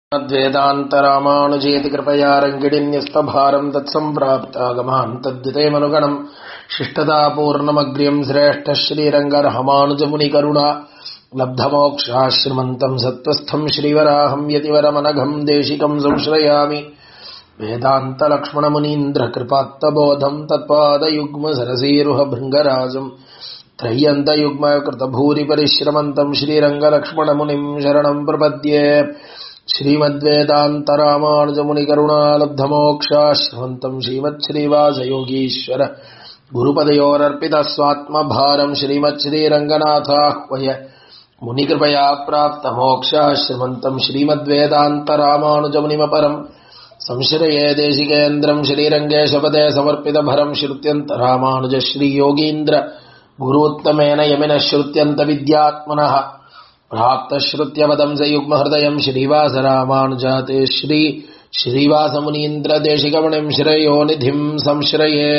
तद्वेदान्तरामानुजेति कृपया रङ्गिणीन्यस्तभारम् तत्सम्प्राप्तागमान् तद्विते मनुगणम् शिष्टतापूर्णमग्र्यम् श्रेष्ठः श्रीरङ्गरहमानुजमुनिकरुणा लब्धमोक्षाश्रमन्तम् सत्त्वस्थम् श्रीवराहम् यतिवरमनघम् देशिकम् संश्रयामि वेदान्तलक्ष्मणमुनीन्द्रकृपात्तबोधम् तत्पादयुग्मसरसीरुहभृङ्गराजम् त्रय्यन्तयुग्मकृतभूरिपरिश्रमन्तम् श्रीरङ्गलक्ष्मणमुनिम् शरणम् प्रपद्ये श्रीमद्वेदान्तरामानुजमुनिकरुणालब्धमोक्षाश्रमन्तम् श्रीमच्छ्रीवासयोगीश्वर गुरुपदयोरर्पितस्वात्मभारम् श्रीमच्छ्रीरङ्गनाथाह्वय मुनिकृपया प्राप्तमोक्षाश्रमन्तम् श्रीमद्वेदान्तरामानुजमुनिमपरम् संश्रये देशिकेन्द्रम् श्रीरङ्गेशपदे समर्पितभरम् श्रुत्यन्तरामानुज श्रीयोगीन्द्र गुरूत्तमेन यमिनः श्रुत्यन्तविद्यात्मनः प्राप्तश्रुत्यपदम् स युग्महृदयम् श्रीवासरामानुजाते श्री श्रीवासमुनीन्द्रदेशिकमणिम् श्रेयो निधिम् संश्रये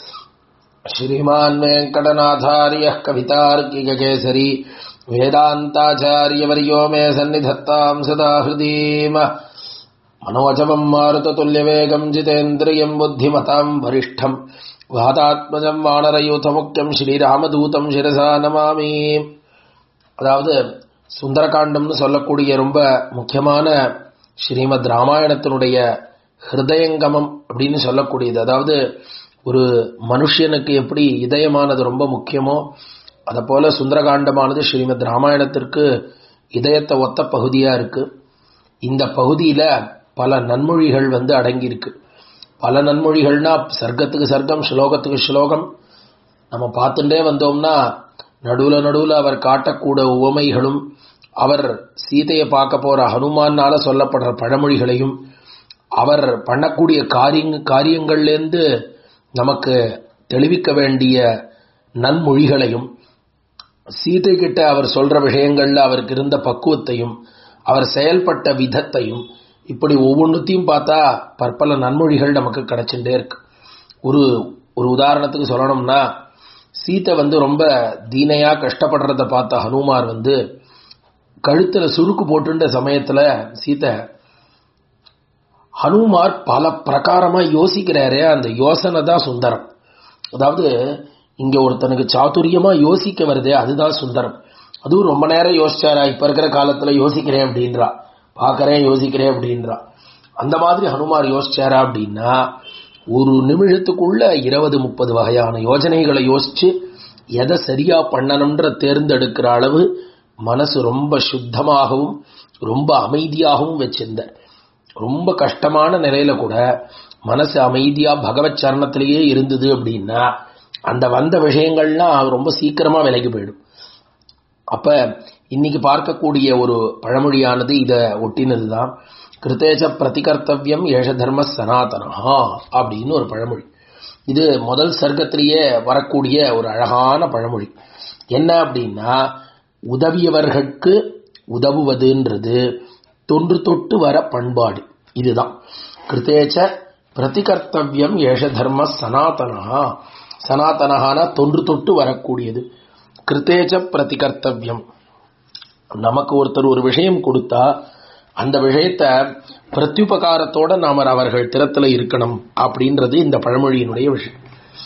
श्रीमान् वेङ्कटनाथार्यः कवितार्किककेसरी वेदान्ताचार्यवर्यो मे सन्निधत्ताम् सदा हृदीम मनोजवम् मारुततुल्यवेगम् जितेन्द्रियम् बुद्धिमताम् वरिष्ठम् வாதாத்மஜம் வானரயூதமுக்கியம் ஸ்ரீராமதூதம் சிரசா நமாமி அதாவது சுந்தரகாண்டம்னு சொல்லக்கூடிய ரொம்ப முக்கியமான ஸ்ரீமத் ராமாயணத்தினுடைய ஹிருதயங்கமம் அப்படின்னு சொல்லக்கூடியது அதாவது ஒரு மனுஷனுக்கு எப்படி இதயமானது ரொம்ப முக்கியமோ அதை போல சுந்தரகாண்டமானது ஸ்ரீமத் ராமாயணத்திற்கு இதயத்தை ஒத்த பகுதியா இருக்கு இந்த பகுதியில பல நன்மொழிகள் வந்து அடங்கியிருக்கு பல நன்மொழிகள்னா சர்க்கத்துக்கு சர்க்கம் ஸ்லோகத்துக்கு ஸ்லோகம் நம்ம பார்த்துட்டே வந்தோம்னா நடுவில் நடுவில் அவர் காட்டக்கூட உவமைகளும் அவர் சீதையை பார்க்க போற ஹனுமானால சொல்லப்படுற பழமொழிகளையும் அவர் பண்ணக்கூடிய காரிய காரியங்கள்லேருந்து நமக்கு தெளிவிக்க வேண்டிய நன்மொழிகளையும் சீதை கிட்ட அவர் சொல்ற விஷயங்கள்ல அவருக்கு இருந்த பக்குவத்தையும் அவர் செயல்பட்ட விதத்தையும் இப்படி ஒவ்வொன்றுத்தையும் பார்த்தா பற்பல நன்மொழிகள் நமக்கு கிடைச்சுட்டே இருக்கு ஒரு ஒரு உதாரணத்துக்கு சொல்லணும்னா சீத்தை வந்து ரொம்ப தீனையா கஷ்டப்படுறத பார்த்த ஹனுமார் வந்து கழுத்துல சுருக்கு போட்டுன்ற சமயத்துல சீத்தை ஹனுமார் பல பிரகாரமா யோசிக்கிறாரே அந்த யோசனை தான் சுந்தரம் அதாவது இங்க ஒருத்தனுக்கு சாதுரியமா யோசிக்க வருதே அதுதான் சுந்தரம் அதுவும் ரொம்ப நேரம் யோசிச்சாரா இப்ப இருக்கிற காலத்துல யோசிக்கிறேன் அப்படின்றா பார்க்கறேன் யோசிக்கிறேன் அப்படின்றா அந்த மாதிரி ஹனுமார் யோசிச்சாரா அப்படின்னா ஒரு நிமிஷத்துக்குள்ள இருபது முப்பது வகையான யோஜனைகளை யோசிச்சு எதை சரியா பண்ணணும்ன்ற தேர்ந்தெடுக்கிற அளவு மனசு ரொம்ப சுத்தமாகவும் ரொம்ப அமைதியாகவும் வச்சிருந்த ரொம்ப கஷ்டமான நிலையில கூட மனசு அமைதியா பகவத் சரணத்திலேயே இருந்தது அப்படின்னா அந்த வந்த விஷயங்கள்லாம் ரொம்ப சீக்கிரமா விலகி போயிடும் அப்ப இன்னைக்கு பார்க்கக்கூடிய ஒரு பழமொழியானது இதை ஒட்டினது தான் கிருத்தேஜ பிரதிகர்த்தவியம் ஏஷ தர்ம சனாதனா அப்படின்னு ஒரு பழமொழி இது முதல் சர்க்கத்திலேயே வரக்கூடிய ஒரு அழகான பழமொழி என்ன அப்படின்னா உதவியவர்களுக்கு உதவுவதுன்றது தொன்று தொட்டு வர பண்பாடு இதுதான் கிருத்தேச்ச பிரதிகர்த்தவியம் ஏஷ தர்ம சனாதனா சனாதனகான தொன்று தொட்டு வரக்கூடியது கிருத்தேச்ச பிரதிகர்த்தவியம் நமக்கு ஒருத்தர் ஒரு விஷயம் கொடுத்தா அந்த விஷயத்த பிரத்யுபகாரத்தோட நாம அவர்கள் திறத்துல இருக்கணும் அப்படின்றது இந்த பழமொழியினுடைய விஷயம்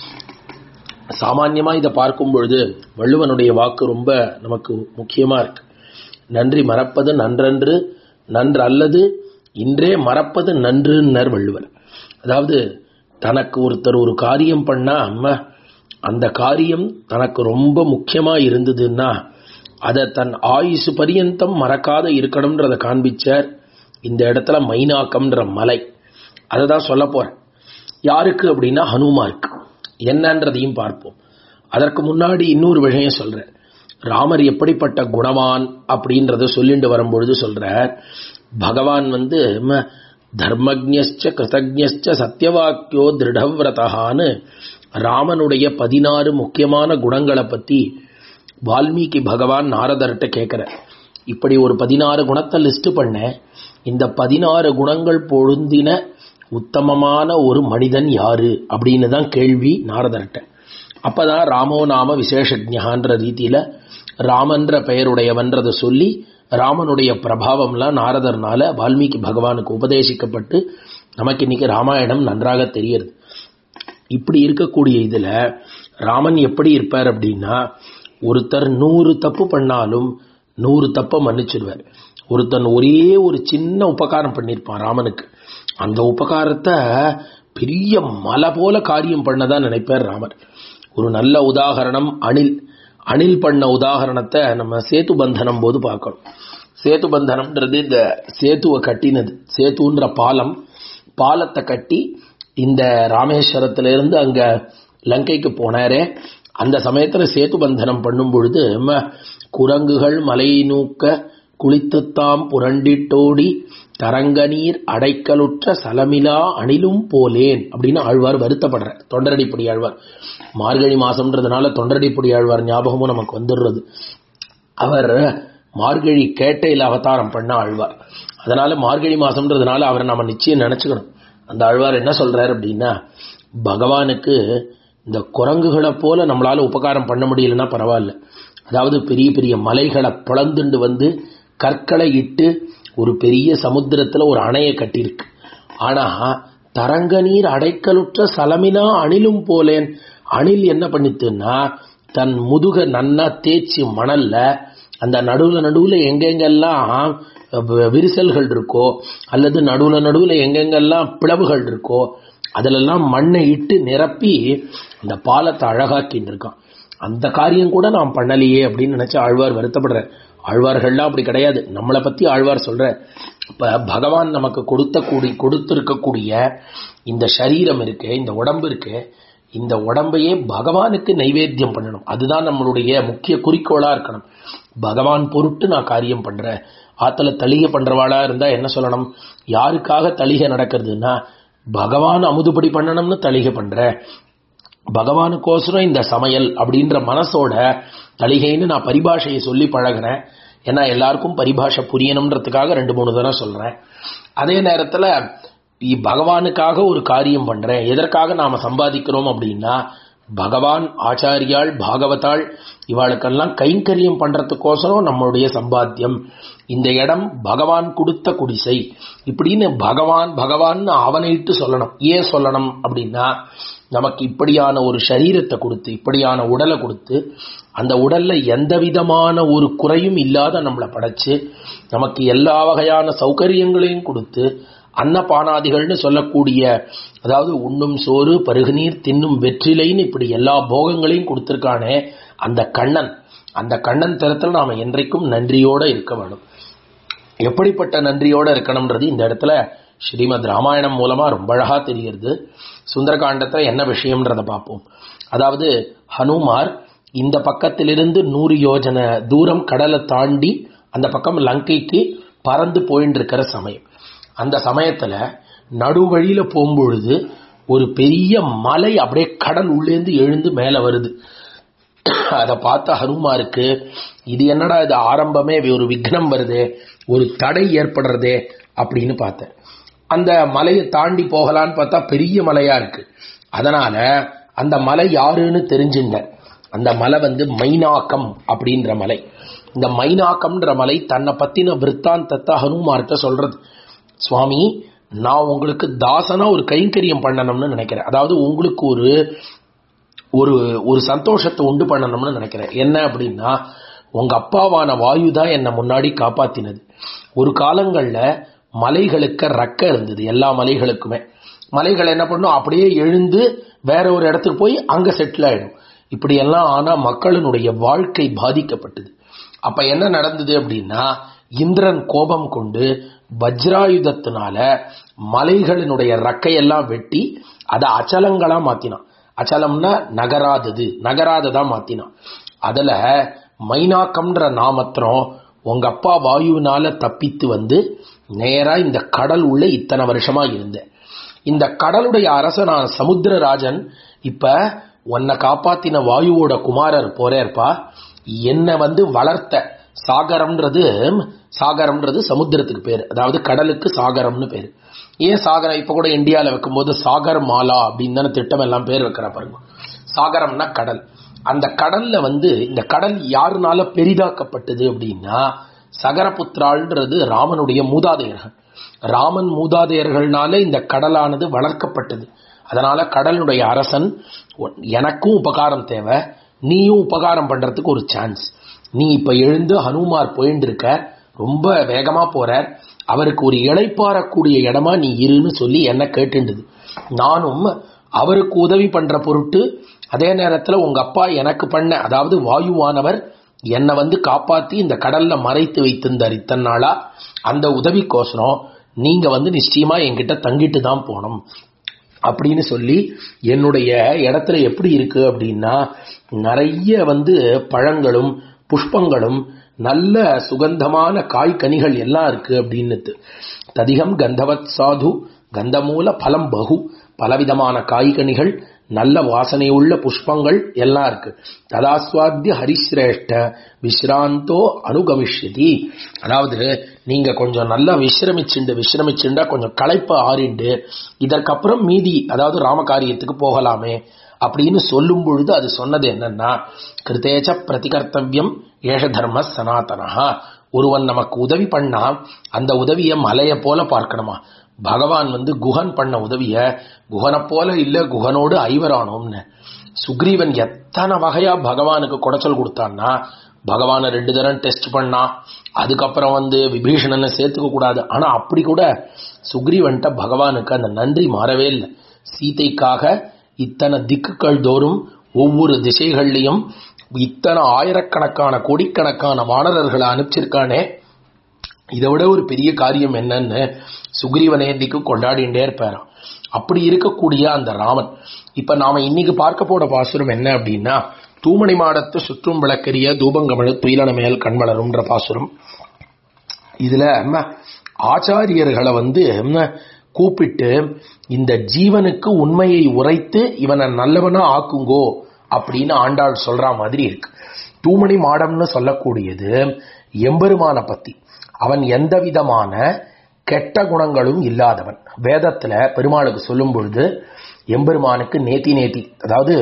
சாமான்யமா இதை பார்க்கும் பொழுது வள்ளுவனுடைய வாக்கு ரொம்ப நமக்கு முக்கியமா இருக்கு நன்றி மறப்பது நன்றன்று நன்று அல்லது இன்றே மறப்பது நன்றுன்னர் வள்ளுவர் அதாவது தனக்கு ஒருத்தர் ஒரு காரியம் பண்ணா அம்மா அந்த காரியம் தனக்கு ரொம்ப முக்கியமா இருந்ததுன்னா அதை தன் ஆயுசு பரியந்தம் மறக்காத இருக்கணும்ன்றத காண்பிச்சார் இந்த இடத்துல மைனாக்கம்ன்ற மலை அதை தான் சொல்ல போறேன் யாருக்கு அப்படின்னா ஹனுமாருக்கு என்னன்றதையும் பார்ப்போம் அதற்கு முன்னாடி இன்னொரு விஷயம் சொல்றேன் ராமர் எப்படிப்பட்ட குணவான் அப்படின்றத சொல்லிட்டு வரும்பொழுது சொல்றார் பகவான் வந்து தர்மஜ்ஞச்ச கிருதஜ்ஞச்ச சத்தியவாக்கியோ திருடவிரதான்னு ராமனுடைய பதினாறு முக்கியமான குணங்களை பத்தி வால்மீகி பகவான் நாரதர்கிட்ட கேட்கிற இப்படி ஒரு பதினாறு குணத்தை லிஸ்ட் பண்ண இந்த பதினாறு குணங்கள் பொருந்தின உத்தமமான ஒரு மனிதன் யாரு அப்படின்னு தான் கேள்வி நாரதர்கிட்ட அப்பதான் ராமோ நாம விசேஷஜான்ற ரீதியில ராமன்ற பெயருடையவன்றதை சொல்லி ராமனுடைய பிரபாவம்லாம் நாரதர்னால வால்மீகி பகவானுக்கு உபதேசிக்கப்பட்டு நமக்கு இன்னைக்கு ராமாயணம் நன்றாக தெரியுது இப்படி இருக்கக்கூடிய இதுல ராமன் எப்படி இருப்பார் அப்படின்னா ஒருத்தர் நூறு தப்பு பண்ணாலும் நூறு தப்பை மன்னிச்சிடுவார் ஒருத்தன் ஒரே ஒரு சின்ன உபகாரம் பண்ணியிருப்பான் ராமனுக்கு அந்த உபகாரத்தை பெரிய மலை போல காரியம் பண்ணதான் நினைப்பார் ராமர் ஒரு நல்ல உதாகரணம் அணில் அணில் பண்ண உதாகரணத்தை நம்ம சேத்து பந்தனம் போது பார்க்கணும் சேத்து பந்தனம்ன்றது இந்த சேத்துவை கட்டினது சேத்துன்ற பாலம் பாலத்தை கட்டி இந்த ராமேஸ்வரத்துல இருந்து அங்க லங்கைக்கு போனாரே அந்த சமயத்துல சேத்து பந்தனம் பண்ணும் பொழுது ம, குரங்குகள் மலையை நூக்க குளித்துத்தாம் புரண்டிட்டோடி தரங்கநீர் அடைக்கலுற்ற சலமிலா அணிலும் போலேன் அப்படின்னு ஆழ்வார் வருத்தப்படுற தொண்டரடிப்படி ஆழ்வார் மார்கழி மாசம்ன்றதுனால தொண்டரடிப்படி ஆழ்வார் ஞாபகமும் நமக்கு வந்துடுறது அவர் மார்கழி கேட்டையில் அவதாரம் பண்ண ஆழ்வார் அதனால மார்கழி மாசம்ன்றதுனால அவரை நம்ம நிச்சயம் நினைச்சுக்கணும் அந்த ஆழ்வார் என்ன சொல்றாரு அப்படின்னா பகவானுக்கு இந்த குரங்குகளை போல நம்மளால உபகாரம் பண்ண முடியலன்னா பரவாயில்ல அதாவது பெரிய பெரிய மலைகளை பிளந்துண்டு வந்து கற்களை இட்டு ஒரு பெரிய சமுத்திரத்துல ஒரு அணையை கட்டியிருக்கு ஆனா தரங்க நீர் அடைக்கலுற்ற சலமினா அணிலும் போலேன் அணில் என்ன பண்ணித்துன்னா தன் முதுக நன்னா தேய்ச்சி மணல்ல அந்த நடுவுல நடுவுல எங்கெங்கெல்லாம் வி- விரிசல்கள் இருக்கோ அல்லது நடுவுல நடுவுல எங்கெங்கெல்லாம் பிளவுகள் இருக்கோ அதிலெல்லாம் மண்ணை இட்டு நிரப்பி அந்த பாலத்தை அழகாக்கின்னு இருக்கான் அந்த காரியம் கூட நாம் பண்ணலையே அப்படின்னு நினைச்சு ஆழ்வார் வருத்தப்படுறார் ஆழ்வார்கள்லாம் அப்படி கிடையாது நம்மளை பத்தி ஆழ்வார் சொல்ற இப்ப பகவான் நமக்கு கொடுத்த கூடி கொடுத்திருக்கக்கூடிய இந்த சரீரம் இருக்கு இந்த உடம்பு இருக்கு இந்த உடம்பையே பகவானுக்கு நைவேத்தியம் பண்ணணும் அதுதான் நம்மளுடைய முக்கிய குறிக்கோளா இருக்கணும் பகவான் பொருட்டு நான் காரியம் பண்றேன் ஆத்துல தளிகை பண்றவாளா இருந்தா என்ன சொல்லணும் யாருக்காக தளிகை நடக்கிறதுன்னா பகவான் அமுதுபடி பண்ணணும்னு தளிகை பண்றேன் பகவானுக்கோசரம் இந்த சமையல் அப்படின்ற மனசோட தளிகைன்னு நான் பரிபாஷையை சொல்லி பழகுறேன் ஏன்னா எல்லாருக்கும் பரிபாஷை புரியணுன்றதுக்காக ரெண்டு மூணு தடவை சொல்றேன் அதே நேரத்துல இ- பகவானுக்காக ஒரு காரியம் பண்றேன் எதற்காக நாம சம்பாதிக்கிறோம் அப்படின்னா பகவான் ஆச்சாரியாள் பாகவதாள் இவாளுக்கெல்லாம் கைங்கரியம் பண்றதுக்கோசரம் நம்மளுடைய சம்பாத்தியம் இந்த இடம் பகவான் கொடுத்த குடிசை இப்படின்னு பகவான் பகவான் அவனைட்டு சொல்லணும் ஏன் சொல்லணும் அப்படின்னா நமக்கு இப்படியான ஒரு சரீரத்தை கொடுத்து இப்படியான உடலை கொடுத்து அந்த உடல்ல எந்த விதமான ஒரு குறையும் இல்லாத நம்மளை படைச்சு நமக்கு எல்லா வகையான சௌகரியங்களையும் கொடுத்து அன்னபானாதிகள்னு சொல்லக்கூடிய அதாவது உண்ணும் சோறு பருகுநீர் தின்னும் வெற்றிலைன்னு இப்படி எல்லா போகங்களையும் கொடுத்திருக்கானே அந்த கண்ணன் அந்த கண்ணன் தரத்தில் நாம என்றைக்கும் நன்றியோட இருக்க வேணும் எப்படிப்பட்ட நன்றியோட இருக்கணும்ன்றது இந்த இடத்துல ஸ்ரீமத் ராமாயணம் மூலமா ரொம்ப அழகா தெரிகிறது சுந்தரகாண்டத்துல என்ன விஷயம்ன்றத பார்ப்போம் அதாவது ஹனுமார் இந்த பக்கத்திலிருந்து நூறு யோஜன தூரம் கடலை தாண்டி அந்த பக்கம் லங்கைக்கு பறந்து போயின்னு இருக்கிற சமயம் அந்த சமயத்துல நடுவழியில போகும்பொழுது ஒரு பெரிய மலை அப்படியே கடல் உள்ளேந்து எழுந்து மேல வருது அதை பார்த்த ஹனுமாருக்கு இது என்னடா இது ஆரம்பமே ஒரு விக்னம் வருதே ஒரு தடை ஏற்படுறதே அப்படின்னு பார்த்தேன் அந்த மலையை தாண்டி போகலான்னு பார்த்தா பெரிய மலையா இருக்கு அதனால அந்த மலை யாருன்னு தெரிஞ்சுங்க அந்த மலை வந்து மைனாக்கம் அப்படின்ற மலை இந்த மைனாக்கம்ன்ற மலை தன்னை பத்தின விற்த்தாந்தத்தை ஹனுமார்கிட்ட சொல்றது சுவாமி நான் உங்களுக்கு தாசனா ஒரு கைங்கரியம் பண்ணணும்னு நினைக்கிறேன் அதாவது உங்களுக்கு ஒரு ஒரு ஒரு சந்தோஷத்தை உண்டு பண்ணணும்னு நினைக்கிறேன் என்ன அப்படின்னா உங்க அப்பாவான வாயு தான் என்னை முன்னாடி காப்பாத்தினது ஒரு காலங்கள்ல மலைகளுக்கு ரக்க இருந்தது எல்லா மலைகளுக்குமே மலைகள் என்ன பண்ணும் அப்படியே எழுந்து வேற ஒரு இடத்துக்கு போய் அங்க செட்டில் ஆயிடும் இப்படி எல்லாம் ஆனா மக்களினுடைய வாழ்க்கை பாதிக்கப்பட்டது அப்ப என்ன நடந்தது அப்படின்னா இந்திரன் கோபம் கொண்டு வஜ்ராயுதத்தினால மலைகளினுடைய ரக்கையெல்லாம் வெட்டி அதை அச்சலங்களா மாத்தினான் அச்சலம்னா நகராதது நகராததா மாத்தினான் அதுல மைனாக்கம்ன்ற நாமத்திரம் உங்க அப்பா வாயுவினால தப்பித்து வந்து நேரா இந்த கடல் உள்ள இத்தனை வருஷமா இருந்தேன் இந்த கடலுடைய அரசனான சமுத்திரராஜன் இப்ப உன்னை காப்பாத்தின வாயுவோட குமாரர் போறேற்பா என்னை வந்து வளர்த்த சாகரம்ன்றது சாகரம்ன்றது சமுத்திரத்துக்கு பேர் அதாவது கடலுக்கு சாகரம்னு பேர் ஏன் சாகரம் இப்ப கூட இந்தியாவில் வைக்கும்போது சாகர் மாலா அப்படின்னு தானே திட்டம் எல்லாம் பேர் வைக்கிற பாருங்க சாகரம்னா கடல் அந்த கடல்ல வந்து இந்த கடல் யாருனால பெரிதாக்கப்பட்டது அப்படின்னா சகரபுத்திராள்ன்றது ராமனுடைய மூதாதையர்கள் ராமன் மூதாதையர்கள்னால இந்த கடலானது வளர்க்கப்பட்டது அதனால கடலுடைய அரசன் உன்- எனக்கும் உபகாரம் தேவை நீயும் உபகாரம் பண்றதுக்கு ஒரு சான்ஸ் நீ இப்ப எழுந்து ஹனுமார் போயிட்டு இருக்க ரொம்ப வேகமா போற அவருக்கு ஒரு இளைப்பாறக்கூடிய இடமா நீ இருன்னு சொல்லி என்ன கேட்டுண்டது நானும் அவருக்கு உதவி பண்ற பொருட்டு அதே நேரத்துல உங்க அப்பா எனக்கு பண்ண அதாவது வாயுவானவர் என்னை வந்து காப்பாத்தி இந்த கடல்ல மறைத்து வைத்திருந்தார் இத்தனை நாளா அந்த உதவிக்கோசரம் நீங்க வந்து நிச்சயமா என்கிட்ட தங்கிட்டு தான் போகணும் அப்படின்னு சொல்லி என்னுடைய இடத்துல எப்படி இருக்கு அப்படின்னா நிறைய வந்து பழங்களும் புஷ்பங்களும் நல்ல சுகந்தமான காய்கனிகள் எல்லாம் இருக்கு அப்படின்னு ததிகம் கந்தவத் சாது கந்தமூல பலம் பகு பலவிதமான காய்கனிகள் நல்ல வாசனையுள்ள புஷ்பங்கள் எல்லாம் இருக்கு ததாஸ்வாத்திய ஹரிஸ்ரேஷ்ட விஸ்ராந்தோ அனுகமிஷ்யதி அதாவது நீங்க கொஞ்சம் நல்லா விஸ்ரமிச்சுண்டு விஸ்ரமிச்சுண்டா கொஞ்சம் களைப்ப ஆறிண்டு இதற்கப்புறம் மீதி அதாவது ராமகாரியத்துக்கு போகலாமே அப்படின்னு சொல்லும் பொழுது அது சொன்னது என்னன்னா கிருத்தேச்ச பிரதிகர்த்தவியம் ஏஷ தர்ம சனாதனஹா ஒருவன் நமக்கு உதவி பண்ணா அந்த உதவியை மலையை போல பார்க்கணுமா பகவான் வந்து குஹன் பண்ண உதவிய குஹனை போல இல்ல குஹனோடு ஐவரானோம்னு சுக்ரீவன் எத்தனை வகையா பகவானுக்கு குடைச்சல் கொடுத்தான்னா பகவானை ரெண்டு தரம் டெஸ்ட் பண்ணா அதுக்கப்புறம் வந்து விபீஷணனை சேர்த்துக்க கூடாது ஆனா அப்படி கூட சுக்ரீவன்ட்ட பகவானுக்கு அந்த நன்றி மாறவே இல்லை சீதைக்காக இத்தனை திக்குகள் தோறும் ஒவ்வொரு திசைகள்லையும் இத்தனை ஆயிரக்கணக்கான கோடிக்கணக்கான வானரர்களை அனுப்பிச்சிருக்கானே இதை விட ஒரு பெரிய காரியம் என்னன்னு சுக்ரீவனேந்திக்கு கொண்டாடிண்டே இருப்பாராம் அப்படி இருக்கக்கூடிய அந்த ராமன் இப்ப நாம இன்னைக்கு பார்க்க போன பாசுரம் என்ன அப்படின்னா தூமணி மாடத்து சுற்றும் விளக்கரிய தூபங்கமழு துயிலன மேல் கண் வளரும்ன்ற பாசுரம் இதுல ம, ஆச்சாரியர்களை வந்து ம, கூப்பிட்டு இந்த ஜீவனுக்கு உண்மையை உரைத்து இவனை நல்லவனா ஆக்குங்கோ அப்படின்னு ஆண்டாள் சொல்ற மாதிரி இருக்கு தூமணி மாடம்னு சொல்லக்கூடியது எம்பெருமான பத்தி அவன் எந்த விதமான கெட்ட குணங்களும் இல்லாதவன் வேதத்துல பெருமாளுக்கு சொல்லும் பொழுது எம்பெருமானுக்கு நேத்தி நேத்தி அதாவது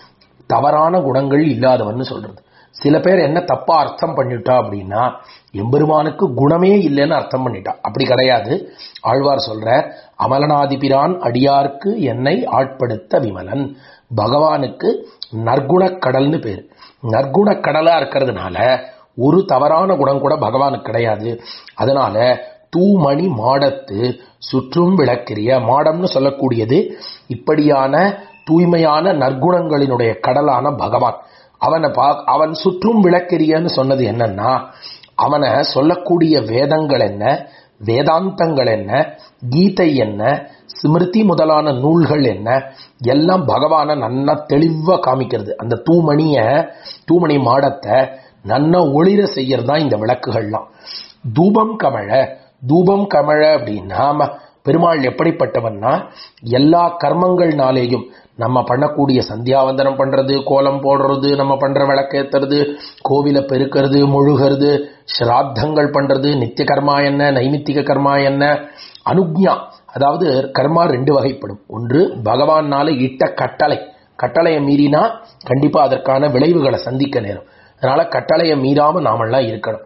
தவறான குணங்கள் இல்லாதவன்னு சொல்றது சில பேர் என்ன தப்பா அர்த்தம் பண்ணிட்டா அப்படின்னா எம்பெருமானுக்கு குணமே இல்லைன்னு அர்த்தம் பண்ணிட்டா அப்படி கிடையாது ஆழ்வார் சொல்ற அமலனாதிபிரான் அடியார்க்கு என்னை ஆட்படுத்த விமலன் பகவானுக்கு நற்குணக் கடல்னு பேர் நற்குணக் கடலா இருக்கிறதுனால ஒரு தவறான குணம் கூட பகவானுக்கு கிடையாது அதனால தூமணி மாடத்து சுற்றும் விளக்கிரிய மாடம்னு சொல்லக்கூடியது இப்படியான தூய்மையான நற்குணங்களினுடைய கடலான பகவான் அவனை பா அவன் சுற்றும் விளக்கெரியன்னு சொன்னது என்னன்னா அவனை சொல்லக்கூடிய வேதங்கள் என்ன வேதாந்தங்கள் என்ன கீதை என்ன ஸ்மிருதி முதலான நூல்கள் என்ன எல்லாம் பகவானை நன்னா தெளிவா காமிக்கிறது அந்த தூமணிய தூமணி மாடத்தை நன்னா ஒளிர செய்யறது தான் இந்த விளக்குகள்லாம் தூபம் கமழ தூபம் கமழ அப்படின்னா ம- பெருமாள் எப்படிப்பட்டவன்னா எல்லா கர்மங்கள்னாலேயும் நம்ம பண்ணக்கூடிய சந்தியாவந்தனம் பண்றது கோலம் போடுறது நம்ம பண்ற விளக்கேத்துறது கோவிலை பெருக்கிறது முழுகிறது ஸ்ராத்தங்கள் பண்றது நித்திய கர்மா என்ன நைமித்திக கர்மா என்ன அனுக்ஞா அதாவது கர்மா ரெண்டு வகைப்படும் ஒன்று பகவானால இட்ட கட்டளை கட்டளையை மீறினா கண்டிப்பா அதற்கான விளைவுகளை சந்திக்க நேரும் அதனால கட்டளையை மீறாம நாமெல்லாம் இருக்கணும்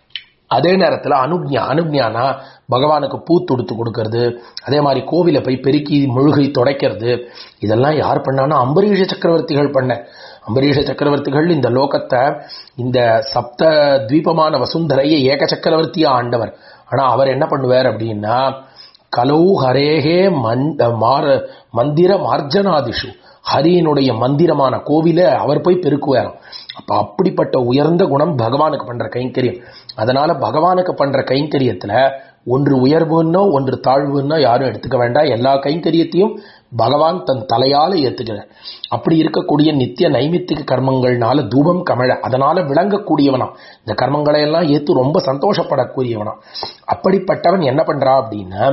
அதே நேரத்தில் அனுக்ஞா அனுக்ஞானா பகவானுக்கு பூ தொடுத்து கொடுக்கறது அதே மாதிரி கோவிலை போய் பெருக்கி முழுகை துடைக்கிறது இதெல்லாம் யார் பண்ணான்னா அம்பரீஷ சக்கரவர்த்திகள் பண்ண அம்பரீஷ சக்கரவர்த்திகள் இந்த லோகத்தை இந்த சப்த தீபமான வசுந்தரையை ஏக சக்கரவர்த்தியா ஆண்டவர் ஆனா அவர் என்ன பண்ணுவார் அப்படின்னா கலௌ ஹரேகே மன் மார மந்திர மார்ஜனாதிஷு ஹரியினுடைய மந்திரமான கோவில அவர் போய் பெருக்குவாராம் அப்ப அப்படிப்பட்ட உயர்ந்த குணம் பகவானுக்கு பண்ற கைங்கரியம் அதனால பகவானுக்கு பண்ற கைங்கரியத்துல ஒன்று உயர்வுன்னோ ஒன்று தாழ்வுன்னோ யாரும் எடுத்துக்க வேண்டாம் எல்லா கைங்கரியத்தையும் பகவான் தன் தலையால ஏத்துக்கிறார் அப்படி இருக்கக்கூடிய நித்திய நைமித்திக கர்மங்கள்னால தூபம் கமழ அதனால விளங்கக்கூடியவனா இந்த கர்மங்களை எல்லாம் ஏத்து ரொம்ப சந்தோஷப்படக்கூடியவனா அப்படிப்பட்டவன் என்ன பண்றா அப்படின்னா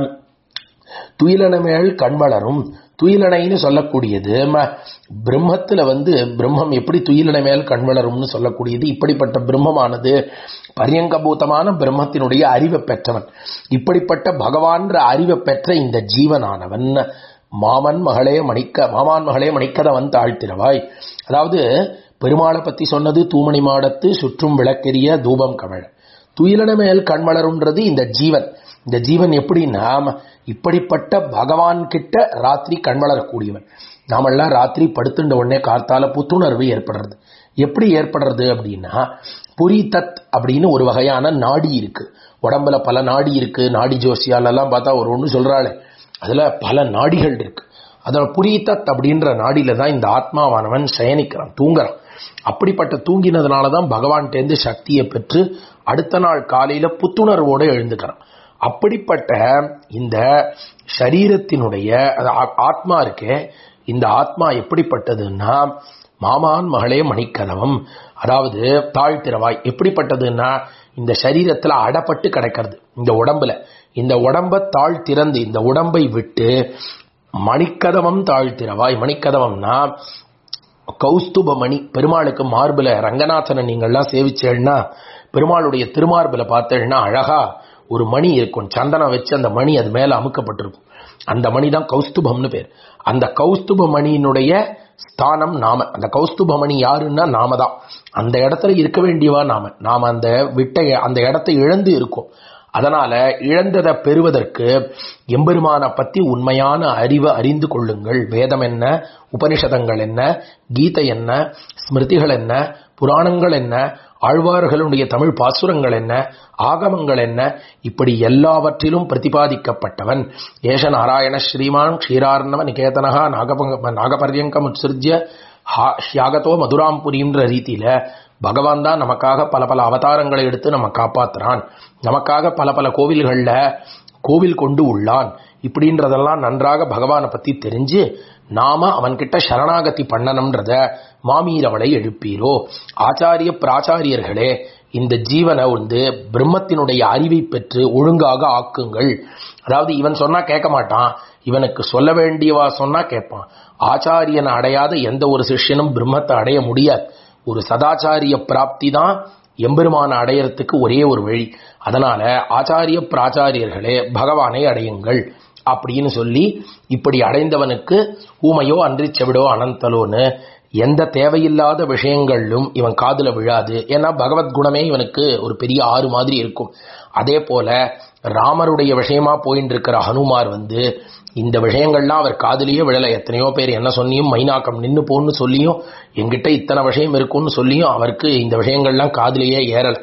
துயிலன மேல் கண் வளரும் துயிலனைன்னு சொல்லக்கூடியது ம- பிரம்மத்துல வந்து பிரம்மம் எப்படி துயிலன மேல் கண் வளரும்னு சொல்லக்கூடியது இப்படிப்பட்ட பிரம்மமானது பரியங்கபூதமான பிரம்மத்தினுடைய அறிவை பெற்றவன் இப்படிப்பட்ட பகவான்ற அறிவை பெற்ற இந்த ஜீவனானவன் மாமன் மகளே மணிக்க மாமான் மகளே மணிக்கதவன் தாழ்த்திரவாய் அதாவது பெருமாளை பத்தி சொன்னது தூமணி மாடத்து சுற்றும் விளக்கெரிய தூபம் கமழ துயிலன மேல் கண் வளரும்ன்றது இந்த ஜீவன் இந்த ஜீவன் எப்படின்னா இப்படிப்பட்ட பகவான் கிட்ட ராத்திரி கண் வளரக்கூடியவன் நாமெல்லாம் ராத்திரி படுத்துட்ட உடனே கார்த்தால புத்துணர்வு ஏற்படுறது எப்படி ஏற்படுறது அப்படின்னா புரி தத் அப்படின்னு ஒரு வகையான நாடி இருக்கு உடம்புல பல நாடி இருக்கு நாடி ஜோசியாலெல்லாம் பார்த்தா ஒரு ஒன்று சொல்றாளே அதுல பல நாடிகள் இருக்கு அதோட புரித்தத் அப்படின்ற நாடியில தான் இந்த ஆத்மாவானவன் சயனிக்கிறான் தூங்குறான் அப்படிப்பட்ட தூங்கினதுனால தான் பகவான்கிட்டேருந்து சக்தியை பெற்று அடுத்த நாள் காலையில புத்துணர்வோடு எழுந்துக்கிறான் அப்படிப்பட்ட இந்த சரீரத்தினுடைய அது ஆ- ஆத்மா இருக்கே இந்த ஆத்மா எப்படிப்பட்டதுன்னா மாமான் மகளே மணிக்கதவம் அதாவது தாழ்த்திரவாய் எப்படிப்பட்டதுன்னா இந்த சரீரத்துல அடப்பட்டு கிடக்கிறது இந்த உடம்புல இந்த உடம்ப தாழ் திறந்து இந்த உடம்பை விட்டு மணிக்கதவம் தாழ்த்திரவாய் மணிக்கதவம்னா கௌஸ்துபமணி பெருமாளுக்கு மார்பில ரங்கநாதனை நீங்கள்லாம் சேவிச்சேன்னா பெருமாளுடைய திருமார்பில பார்த்தேன்னா அழகா ஒரு மணி இருக்கும் சந்தனம் வச்சு அந்த மணி அது மேல அமுக்கப்பட்டிருக்கும் அந்த மணி தான் கௌஸ்துபம்னு பேர் அந்த கௌஸ்துப மணியினுடைய ஸ்தானம் நாம அந்த கௌஸ்துப மணி யாருன்னா நாம தான் அந்த இடத்துல இருக்க வேண்டியவா நாம நாம அந்த விட்ட அந்த இடத்தை இழந்து இருக்கோம் அதனால இழந்ததை பெறுவதற்கு எம்பெருமானை பத்தி உண்மையான அறிவை அறிந்து கொள்ளுங்கள் வேதம் என்ன உபனிஷதங்கள் என்ன கீதை என்ன ஸ்மிருதிகள் என்ன புராணங்கள் என்ன ஆழ்வார்களுடைய தமிழ் பாசுரங்கள் என்ன ஆகமங்கள் என்ன இப்படி எல்லாவற்றிலும் பிரதிபாதிக்கப்பட்டவன் ஏஷ நாராயண ஸ்ரீமான் க்ஷீரார்ணவ நிகேதனகா நாகபங்க நாகபர்யங்கம் உத்சிருஜ்ய ஹா- ஷியாகத்தோ மதுராம்புரின்ற ரீதியில பகவான் தான் நமக்காக பல பல அவதாரங்களை எடுத்து நம்ம காப்பாத்துறான் நமக்காக பல பல கோவில்கள்ல கோவில் கொண்டு உள்ளான் இப்படின்றதெல்லாம் நன்றாக பகவானை பத்தி தெரிஞ்சு நாம அவன்கிட்ட சரணாகதி பண்ணணும்ன்றத மாமீரவளை எழுப்பீரோ ஆச்சாரிய பிராச்சாரியர்களே இந்த ஜீவனை வந்து பிரம்மத்தினுடைய அறிவை பெற்று ஒழுங்காக ஆக்குங்கள் அதாவது இவன் சொன்னா கேட்க மாட்டான் இவனுக்கு சொல்ல வேண்டியவா சொன்னா கேட்பான் ஆச்சாரியனை அடையாத எந்த ஒரு சிஷ்யனும் பிரம்மத்தை அடைய முடியாது ஒரு சதாச்சாரிய பிராப்தி தான் எம்பெருமான அடையறதுக்கு ஒரே ஒரு வழி அதனால ஆச்சாரிய பிராச்சாரியர்களே பகவானை அடையுங்கள் அப்படின்னு சொல்லி இப்படி அடைந்தவனுக்கு ஊமையோ அன்றி செவிடோ அனந்தலோன்னு எந்த தேவையில்லாத விஷயங்களிலும் இவன் காதுல விழாது ஏன்னா பகவத் குணமே இவனுக்கு ஒரு பெரிய ஆறு மாதிரி இருக்கும் அதே போல ராமருடைய விஷயமா போயின்னு இருக்கிற ஹனுமார் வந்து இந்த விஷயங்கள்லாம் அவர் காதுலயே விழல எத்தனையோ பேர் என்ன சொன்னியும் மைனாக்கம் நின்னு போன்னு சொல்லியும் என்கிட்ட இத்தனை விஷயம் இருக்குன்னு சொல்லியும் அவருக்கு இந்த விஷயங்கள்லாம் காதுலயே ஏறல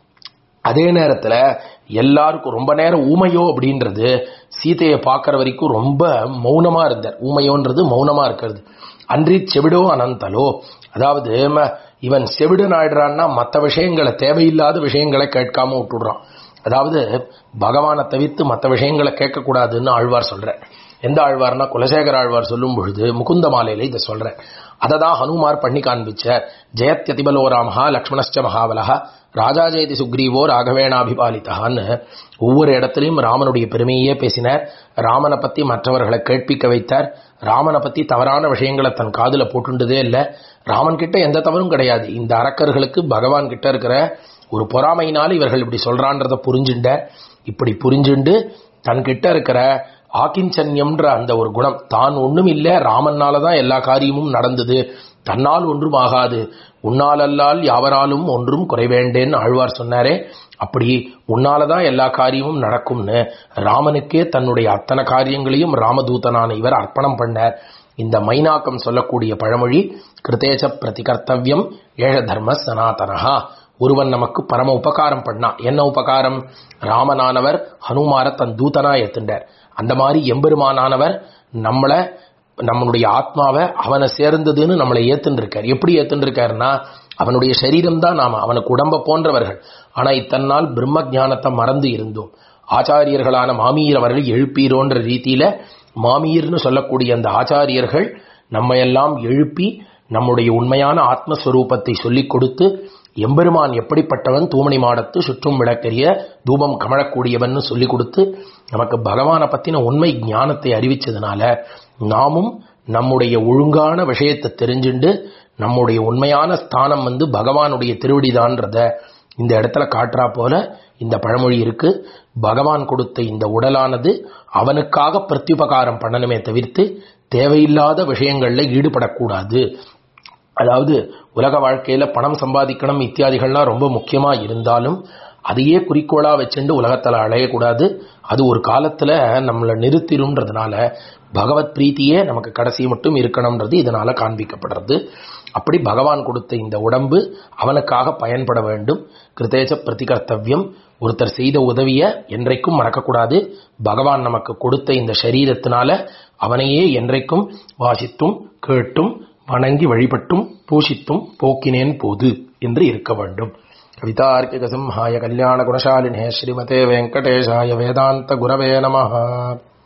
அதே நேரத்துல எல்லாருக்கும் ரொம்ப நேரம் ஊமையோ அப்படின்றது சீதையை பார்க்கற வரைக்கும் ரொம்ப மௌனமா இருந்தார் ஊமையோன்றது மௌனமா இருக்கிறது அன்றி செவிடோ அனந்தலோ அதாவது ம- இவன் செவிடன் ஆயிடுறான்னா மற்ற விஷயங்களை தேவையில்லாத விஷயங்களை கேட்காம விட்டுடுறான் அதாவது பகவானை தவிர்த்து மற்ற விஷயங்களை கேட்கக்கூடாதுன்னு ஆழ்வார் சொல்றேன் எந்த ஆழ்வார்னா குலசேகர ஆழ்வார் சொல்லும் பொழுது முகுந்த மாலையில இதை சொல்றேன் அதை தான் ஹனுமார் பண்ணி காண்பிச்சார் ஜெயத்யதிபலோ ராமஹா லக்ஷ்மணஸ்ச மகாபலஹா ராஜா ஜெயதி சுக்ரீவோ ராகவேணாபிபாலிதான்னு ஒவ்வொரு இடத்துலையும் ராமனுடைய பெருமையே பேசினார் ராமனை பத்தி மற்றவர்களை கேட்பிக்க வைத்தார் ராமனை பத்தி தவறான விஷயங்களை தன் காதுல போட்டுண்டதே இல்லை ராமன் கிட்ட எந்த தவறும் கிடையாது இந்த அரக்கர்களுக்கு பகவான் கிட்ட இருக்கிற ஒரு பொறாமையினால இவர்கள் இப்படி சொல்றான்றத புரிஞ்சுண்ட இப்படி புரிஞ்சுண்டு தன்கிட்ட இருக்கிற ஆக்கிஞ்சன்யம்ன்ற அந்த ஒரு குணம் தான் ஒண்ணும் இல்லை ராமன்னால தான் எல்லா காரியமும் நடந்தது தன்னால் ஒன்றும் ஆகாது உன்னாலல்லால் யாவராலும் ஒன்றும் குறைவேண்டேன்னு ஆழ்வார் சொன்னாரே அப்படி உன்னாலதான் எல்லா காரியமும் நடக்கும்னு ராமனுக்கே தன்னுடைய அத்தனை காரியங்களையும் ராமதூதனான இவர் அர்ப்பணம் பண்ணார் இந்த மைனாக்கம் சொல்லக்கூடிய பழமொழி கிருதேச பிரதிகர்த்தவியம் ஏழ தர்ம சனாதனஹா ஒருவன் நமக்கு பரம உபகாரம் பண்ணா என்ன உபகாரம் ராமனானவர் ஹனுமார தன் தூதனா ஏத்துண்டார் அந்த மாதிரி எம்பெருமானானவர் நம்மள நம்மளுடைய ஆத்மாவை அவனை சேர்ந்ததுன்னு நம்மளை ஏத்துன்னு இருக்கார் எப்படி ஏத்துன்னு இருக்காருன்னா அவனுடைய சரீரம் தான் நாம அவனுக்கு உடம்ப போன்றவர்கள் ஆனா இத்தனால் பிரம்ம ஞானத்தை மறந்து இருந்தோம் ஆச்சாரியர்களான மாமியர் அவர்கள் எழுப்பீரோன்ற ரீதியில மாமியர்னு சொல்லக்கூடிய அந்த ஆச்சாரியர்கள் நம்ம எல்லாம் எழுப்பி நம்முடைய உண்மையான ஆத்மஸ்வரூபத்தை சொல்லிக் கொடுத்து எம்பெருமான் எப்படிப்பட்டவன் தூமணி மாடத்து சுற்றும் விளக்கரிய தூபம் கமழக்கூடியவன் சொல்லி கொடுத்து நமக்கு பகவானை பத்தின உண்மை ஞானத்தை அறிவிச்சதுனால நாமும் நம்முடைய ஒழுங்கான விஷயத்தை தெரிஞ்சுண்டு நம்முடைய உண்மையான ஸ்தானம் வந்து பகவானுடைய திருவடிதான்றத இந்த இடத்துல காட்டுறா போல இந்த பழமொழி இருக்கு பகவான் கொடுத்த இந்த உடலானது அவனுக்காக பிரத்யுபகாரம் பண்ணணுமே தவிர்த்து தேவையில்லாத விஷயங்கள்ல ஈடுபடக்கூடாது அதாவது உலக வாழ்க்கையில பணம் சம்பாதிக்கணும் இத்தியாதிகள்லாம் ரொம்ப முக்கியமா இருந்தாலும் அதையே குறிக்கோளா வச்சுண்டு உலகத்துல அலையக்கூடாது அது ஒரு காலத்துல நம்மளை நிறுத்திரும்ன்றதுனால பகவத் பிரீத்தியே நமக்கு கடைசி மட்டும் இருக்கணும்ன்றது இதனால காண்பிக்கப்படுறது அப்படி பகவான் கொடுத்த இந்த உடம்பு அவனுக்காக பயன்பட வேண்டும் கிருதேச்ச பிரதிகர்த்தவியம் ஒருத்தர் செய்த உதவிய என்றைக்கும் மறக்கக்கூடாது பகவான் நமக்கு கொடுத்த இந்த சரீரத்தினால அவனையே என்றைக்கும் வாசித்தும் கேட்டும் வணங்கி வழிபட்டும் பூஷித்தும் போக்கினேன் போது என்று இருக்க வேண்டும் கவிதார்க்கிக சிம்ஹாய கல்யாண குணசாலினே ஸ்ரீமதே வெங்கடேஷாய வேதாந்த குரவே நமஹ